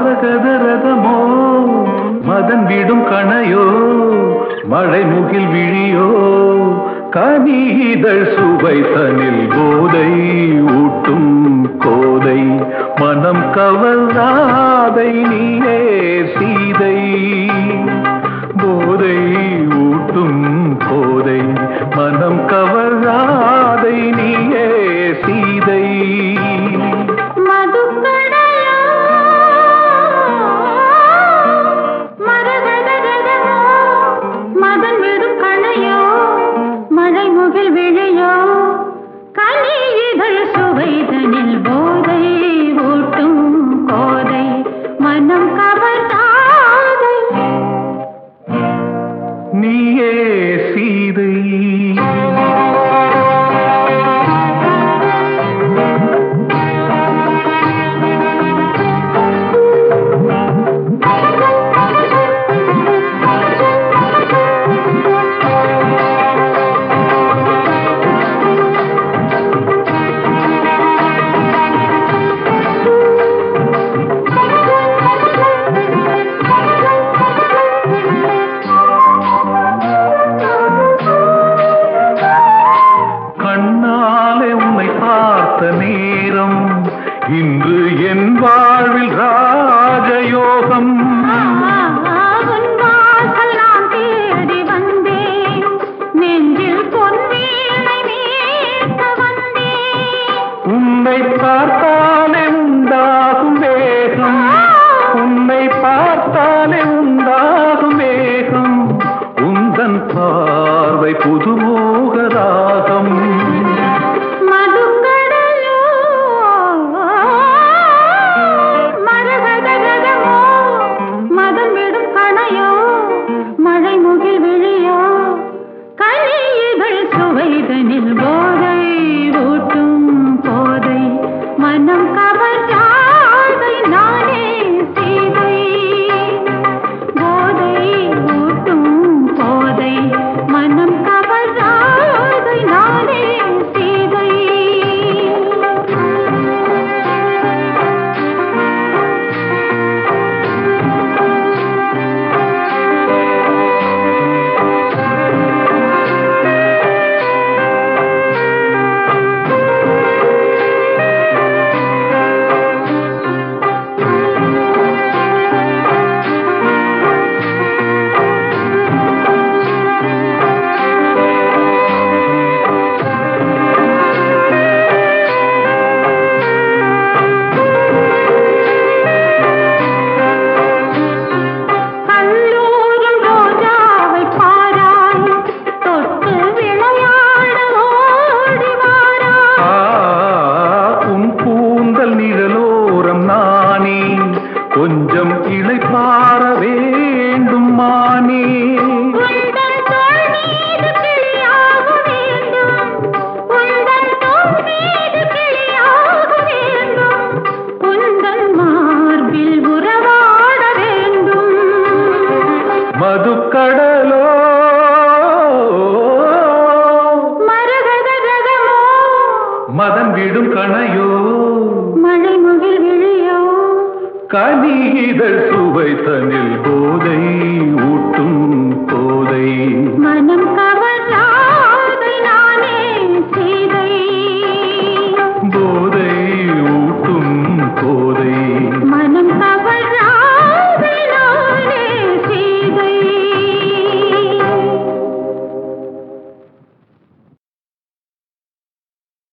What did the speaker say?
மரகதரதமோ மதன் விடும் கணையோ மழை முகில் விழியோ கனிதழ் சுவை தனில் போதை ஊட்டும் கோதை மனம் கவர்ந்தாதை நீயே சீதை போதை ஊட்டும் கோதை மனம் கவர்ந்தாதை நீயே சீதை மதுக்கடலோ மரகதரதமோ மதன் விடும் கணையோ மழை முகில் விழியோ கனி இதழ் சுவைதனில் போதை ஊட்டும் கோதை மனம் கவர்ந்தாதை நீயே சீதை கண்ணாலே உன்னை பார்த்த நேரம் இன்று என் வாழ்வில் ராஜயோகம் உன் வாசல் நான் தேடி வந்தேன் நெஞ்சில் பொன்வீணை மீட்க வந்தேன் உன்னை பார்த்தாலே உண்டாகும் வேகம் உன்னை பார்த்தாலே உண்டாகும் வேகம் உந்தன் பார்வை புதுமோகராகம் மதுக்கடலோ மரகதகதமோ மதன் விடும் கணையோ மழை முகில் விழியோ கனி இதழ் சுவைதனில் போதை ஊட்டும் போதை மனம் கவர்ந்தாதை நானே சீதை போதை ஊட்டும் போதை மனம் கவர்ந்தாதை நானே சீதை கல்லூரும் ரோஜாவை பாராய் தொட்டு விளையாட ஓடி வாராய் ஆ, உன் கூந்தல் நிழலோரம் நானே கொஞ்சம் இளைப்பாற வேண்டும் மானே உந்தன் தோள் மீது கிளியாக வேண்டும் உந்தன் தோள் மீது கிளியாக வேண்டும் உந்தன் மார்பில் உறவாட வேண்டும் மதுக்கடலோ மரகதகதமோ மதம் விடும் கணையோ மழை முகில் விழியோ கனிதழ் சுவை தனில் போதை ஊட்டும் போதை